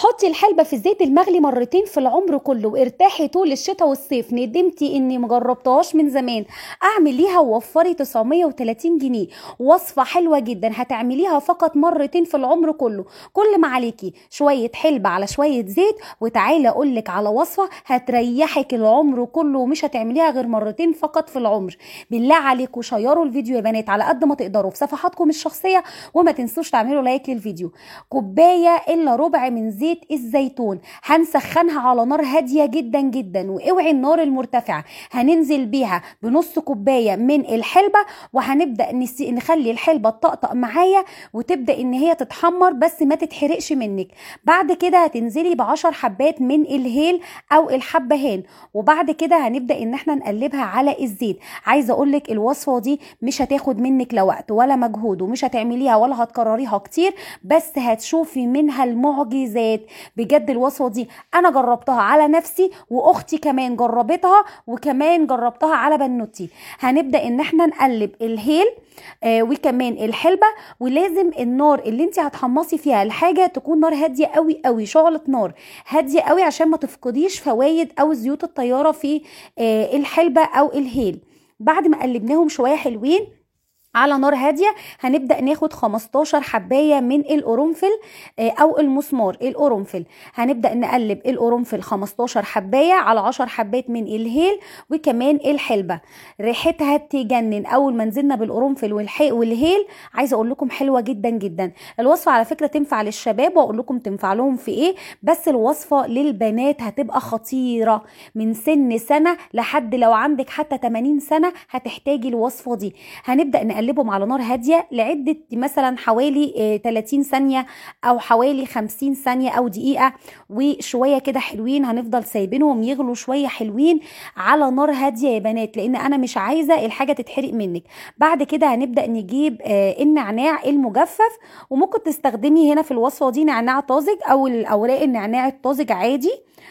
حطي الحلبة في الزيت المغلي مرتين في العمر كله وارتاحي طول الشتاء والصيف ندمتي اني مجربتهاش من زمان اعمليها ووفري 930 جنيه وصفة حلوة جدا هتعمليها فقط مرتين في العمر كله كل ما عليكي شوية حلبة على شوية زيت وتعالي اقولك على وصفة هتريحك العمر كله ومش هتعمليها غير مرتين فقط في العمر بالله عليكم شيروا الفيديو يا بنات على قد ما تقدروا في صفحاتكم الشخصية وما تنسوش تعملوا لايك للفيديو كوباية الا ربع من زيت الزيتون هنسخنها على نار هادية جدا جدا واوعي النار المرتفعة هننزل بيها بنص كوباية من الحلبة وهنبدأ نس- نخلي الحلبة تطقطق معايا وتبدأ ان هي تتحمر بس ما تتحرقش منك بعد كده هتنزلي بعشر حبات من الهيل او الحبهان وبعد كده هنبدأ ان احنا نقلبها على الزيت عايزة اقولك الوصفة دي مش هتاخد منك لا وقت ولا مجهود ومش هتعمليها ولا هتكرريها كتير بس هتشوفي منها المعجزات بجد الوصفة دي انا جربتها على نفسي واختي كمان جربتها وكمان جربتها على بنوتي هنبدأ ان احنا نقلب الهيل آه وكمان الحلبة ولازم النار اللي انت هتحمصي فيها الحاجة تكون نار هادية قوي قوي شعلة نار هادية قوي عشان ما تفقديش فوايد او زيوت الطيارة في آه الحلبة او الهيل بعد ما قلبناهم شوية حلوين على نار هاديه هنبدا ناخد 15 حبايه من القرنفل آه، او المسمار القرنفل هنبدا نقلب القرنفل 15 حبايه على 10 حبات من الهيل وكمان الحلبه ريحتها تجنن اول ما نزلنا بالقرنفل والح- والهيل عايزه اقول لكم حلوه جدا جدا الوصفه على فكره تنفع للشباب واقول لكم تنفع لهم في ايه بس الوصفه للبنات هتبقى خطيره من سن سنه لحد لو عندك حتى 80 سنه هتحتاجي الوصفه دي هنبدا نقلبهم على نار هاديه لعده مثلا حوالي آه، 30 ثانيه او حوالي 50 ثانيه او دقيقه وشويه كده حلوين هنفضل سايبينهم يغلوا شويه حلوين على نار هاديه يا بنات لان انا مش عايزه الحاجه تتحرق منك بعد كده هنبدا نجيب آه، النعناع المجفف وممكن تستخدمي هنا في الوصفه دي نعناع طازج او الاوراق النعناع الطازج عادي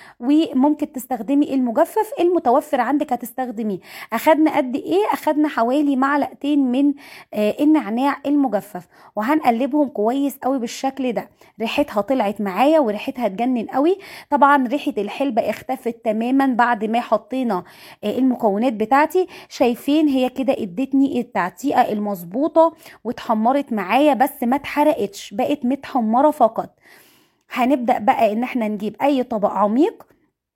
وممكن تستخدمي المجفف المتوفر عندك هتستخدميه اخدنا قد ايه اخدنا حوالي معلقتين من آه، النعناع المجفف وهنقلبهم كويس قوي بالشكل ده ريحتها طلعت معايا وريحتها تجنن قوي طبعا ريحه الحلبه اختفت تماما بعد ما حطينا آه، المكونات بتاعتي شايفين هي كده ادتني التعتيقه المظبوطه واتحمرت معايا بس ما اتحرقتش بقت متحمره فقط هنبدا بقى ان احنا نجيب اي طبق عميق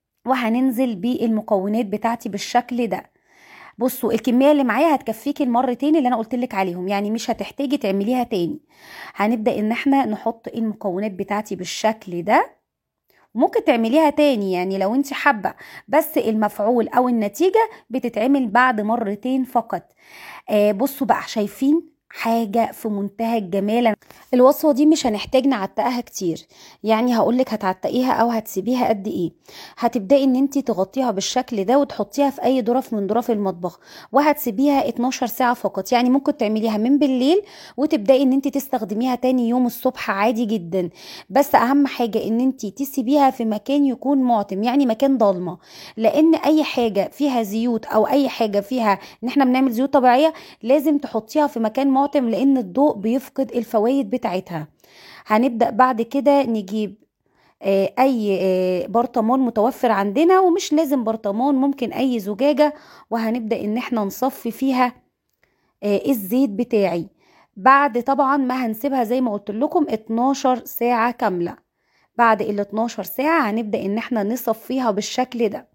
وهننزل بالمكونات بتاعتي بالشكل ده بصوا الكميه اللي معايا هتكفيكي المرتين اللي انا قلت لك عليهم يعني مش هتحتاجي تعمليها تاني هنبدا ان احنا نحط المكونات بتاعتي بالشكل ده ممكن تعمليها تاني يعني لو انت حابه بس المفعول او النتيجه بتتعمل بعد مرتين فقط آه بصوا بقى شايفين حاجة في منتهى الجمال الوصفة دي مش هنحتاج نعتقها كتير يعني هقولك هتعتقيها او هتسيبيها قد ايه هتبدأي ان انت تغطيها بالشكل ده وتحطيها في اي ظرف من ظرف المطبخ وهتسيبيها 12 ساعة فقط يعني ممكن تعمليها من بالليل وتبدأي ان انت تستخدميها تاني يوم الصبح عادي جدا بس اهم حاجة ان انت تسيبيها في مكان يكون معتم يعني مكان ضلمة لان اي حاجة فيها زيوت او اي حاجة فيها ان احنا بنعمل زيوت طبيعية لازم تحطيها في مكان معتم لان الضوء بيفقد الفوائد بتاعتها هنبدأ بعد كده نجيب آه، اي آه، برطمان متوفر عندنا ومش لازم برطمان ممكن اي زجاجة وهنبدأ ان احنا نصفي فيها آه، الزيت بتاعي بعد طبعا ما هنسيبها زي ما قلت لكم 12 ساعة كاملة بعد ال 12 ساعة هنبدأ ان احنا نصفيها بالشكل ده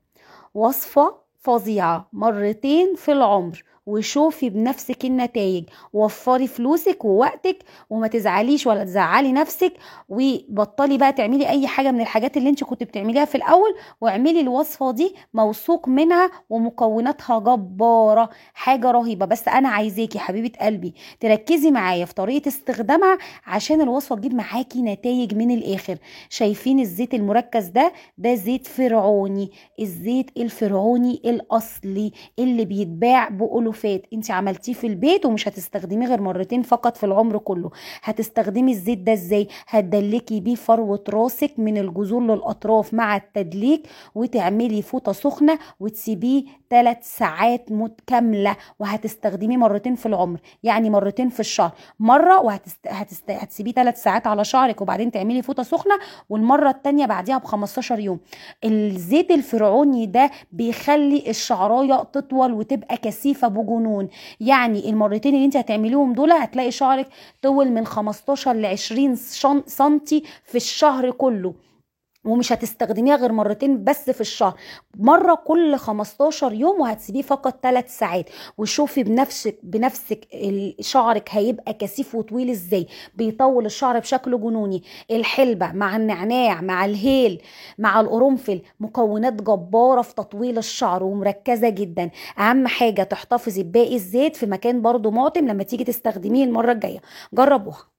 وصفة فظيعة مرتين في العمر وشوفي بنفسك النتائج وفري فلوسك ووقتك وما تزعليش ولا تزعلي نفسك وبطلي بقى تعملي اي حاجة من الحاجات اللي انت كنت بتعمليها في الاول واعملي الوصفة دي موثوق منها ومكوناتها جبارة حاجة رهيبة بس انا عايزاكي حبيبة قلبي تركزي معايا في طريقة استخدامها عشان الوصفة تجيب معاكي نتائج من الاخر شايفين الزيت المركز ده ده زيت فرعوني الزيت الفرعوني الاصلي اللي بيتباع بألوفات فات انت عملتيه في البيت ومش هتستخدميه غير مرتين فقط في العمر كله هتستخدمي الزيت ده ازاي هتدلكي بيه فروه راسك من الجذور للاطراف مع التدليك وتعملي فوطه سخنه وتسيبيه 3 ساعات متكامله وهتستخدميه مرتين في العمر يعني مرتين في الشهر مره وهتست... هتست... هتسيبيه 3 ساعات على شعرك وبعدين تعملي فوطه سخنه والمره التانية بعديها ب 15 يوم الزيت الفرعوني ده بيخلي الشعرايه تطول وتبقى كثيفه بجنون يعني المرتين اللي انت هتعمليهم دول هتلاقي شعرك طول من 15 ل 20 شن- سنتي في الشهر كله ومش هتستخدميها غير مرتين بس في الشهر مرة كل 15 يوم وهتسيبيه فقط 3 ساعات وشوفي بنفسك بنفسك ال- شعرك هيبقى كثيف وطويل ازاي بيطول الشعر بشكل جنوني الحلبة مع النعناع مع الهيل مع القرنفل مكونات جبارة في تطويل الشعر ومركزة جدا اهم حاجة تحتفظي بباقي الزيت في مكان برضو معتم لما تيجي تستخدميه المرة الجاية جربوها